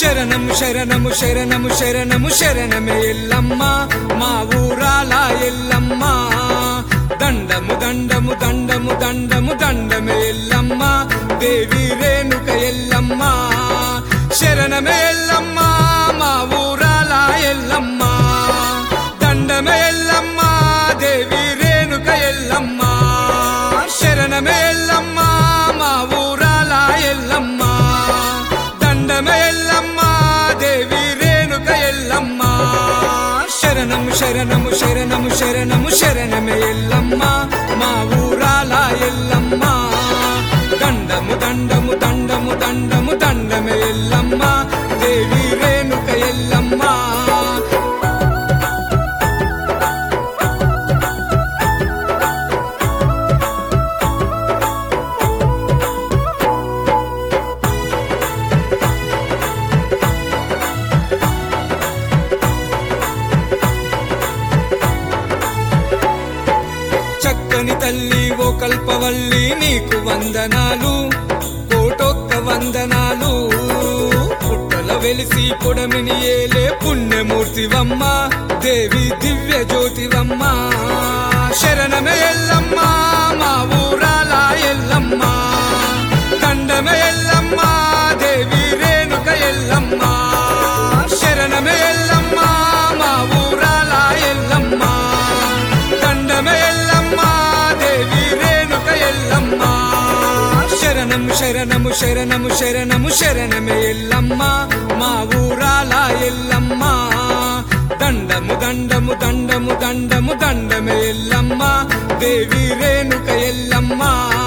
శరణము శరణము శరణము శరణము శరణమే ఎల్లమ్మ మా ఊరాల ఎల్లమ్మ దండము దండము దండము దండము దండమే ఎల్లమ్మ దేవి రేణుక ఎల్లమ్మ శరణమే ఎల్లమ్మ మా ఊరాల ఎల్లమ్మ దండమే ఎల్లమ్మ దేవి రేణుక ఎల్లమ్మ శరణమే ఎల్లమ్మ మా ఊరాల ఎల్లమ్మ దండమే ఎల్లమ్మ దేవి రేణుక ఎల్లమ్మ శరణము శరణము శరణము శరణము శరణమే ఎల్లమ్మ మా ఊరాల ఎల్లమ్మ దండము దండము దండము దండము దండమే ఎల్లమ్మ దేవి రేణుక ఎల్లమ్మ చక్కని తల్లి ఓ కల్పవల్లి నీకు వందనాలు కోటొక్క వందనాలు పుట్టల వెలిసి పొడమిని ఏలే పుణ్యమూర్తివమ్మ దేవి దివ్య జ్యోతివమ్మ శరణమే ఎల్లమ్మ మా ఊరాల ఎల్లమ్మ దండమే ఎల్లమ్మ దేవి రేణుక ఎల్లమ్మ శరణమే ఎల్లమ్మ మా ఊరాల ఎల్లమ్మ దండమే ఎల్లమ్మ దేవి రేణుక ఎల్లమ్మ శరణము శరణము శరణము శరణము శరణమే ఎల్లమ్మ మా ఊరాల ఎల్లమ్మ దండము దండము దండము దండము దండమే ఎల్లమ్మ దేవి రేణుక ఎల్లమ్మ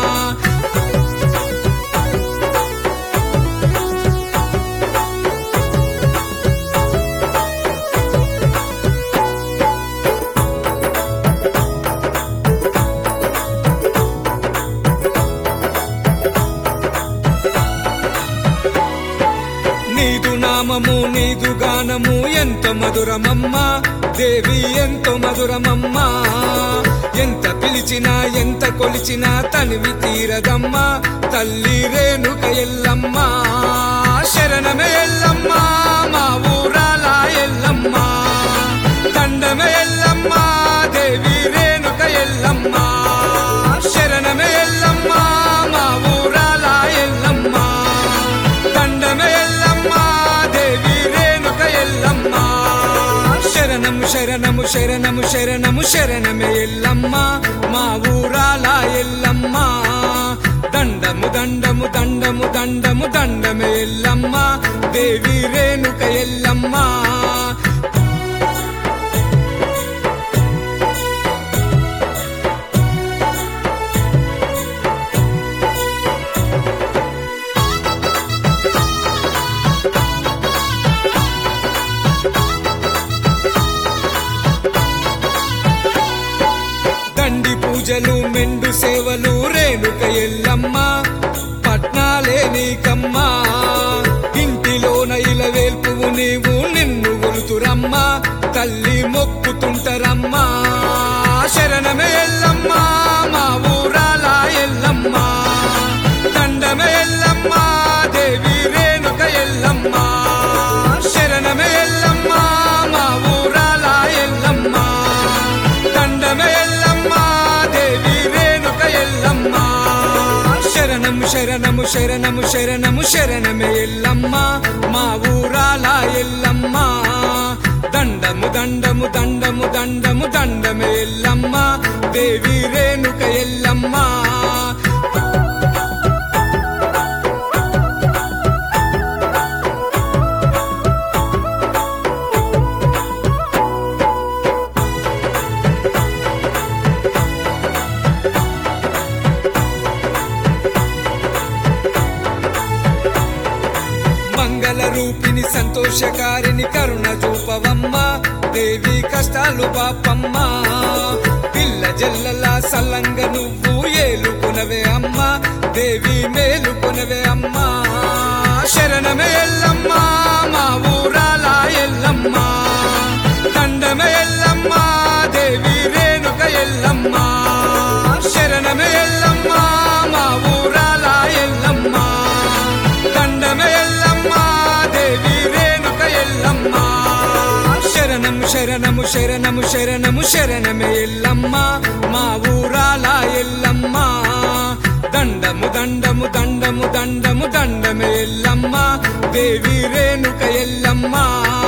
నీదు నామము నీదు గానము ఎంత మధురమమ్మ దేవి ఎంతో మధురమమ్మ ఎంత పిలిచినా ఎంత కొలిచినా తనివి తీరదమ్మ తల్లి రేణుక ఎల్లమ్మ శరణమే ఎల్లమ్మ మా ఊరాల ఎల్లమ్మ దండమే ఎల్లమ్మ దేవి రేణుక ఎల్లమ్మ శరణమే ఎల్లమ్మ మా ఊరాల ఎల్లమ్మ దండమే ఎల్లమ్మ దేవి రేణుక ఎల్లమ్మ శరణము శరణము శరణము శరణము శరణమే ఎల్లమ్మ మా ఊరాల ఎల్లమ్మ దండము దండము దండము దండము దండమే ఎల్లమ్మ దేవి రేణుక ఎల్లమ్మ దండి పూజలు మెండు సేవలు రేణుక ఎల్లమ్మ పట్నాలే నీకమ్మ ఇంటిలోన ఇలవేల్పువు నీవు నిన్ను గొలుతురమ్మ తల్లి మొక్కుతుంటరమ్మ శరణమే ఎల్లమ్మ మా ఊరాల ఎల్లమ్మ దండమే ఎల్లమ్మ దేవి రేణుక ఎల్లమ్మ శరణమే ఎల్లమ్మ మా ఊరాల ఎల్లమ్మ దండమే ఎల్లమ్మ దేవి రేణుక ఎల్లమ్మ శరణము శరణము శరణము శరణము శరణమే ఎల్లమ్మ మా ఊరాల ఎల్లమ్మ దండము దండము దండము దండము దండమే ఎల్లమ్మ దేవి రేణుక ఎల్లమ్మ మంగళ రూపిణి సంతోషకారిణి కరుణ చూపవమ్మ దేవి కష్టాలు పాపమ్మ పిల్ల జల్లలా సల్లంగ నువ్వు ఏలుకునవే అమ్మ దేవి మేలుకునవే అమ్మ శరణమే ఎల్లమ్మ మా ఊరాల ఎల్లమ్మ దండమే ఎల్లమ్మ దేవి రేణుక ఎల్లమ్మ శరణమే ఎల్లమ్మ మా ఊరాల ఎల్లమ్మ దండమే ఎల్లమ్మ దేవి శరణము శరణము శరణము శరణమే ఎల్లమ్మ మా ఊరాల ఎల్లమ్మ దండము దండము దండము దండము దండమే ఎల్లమ్మ దేవి రేణుక ఎల్లమ్మ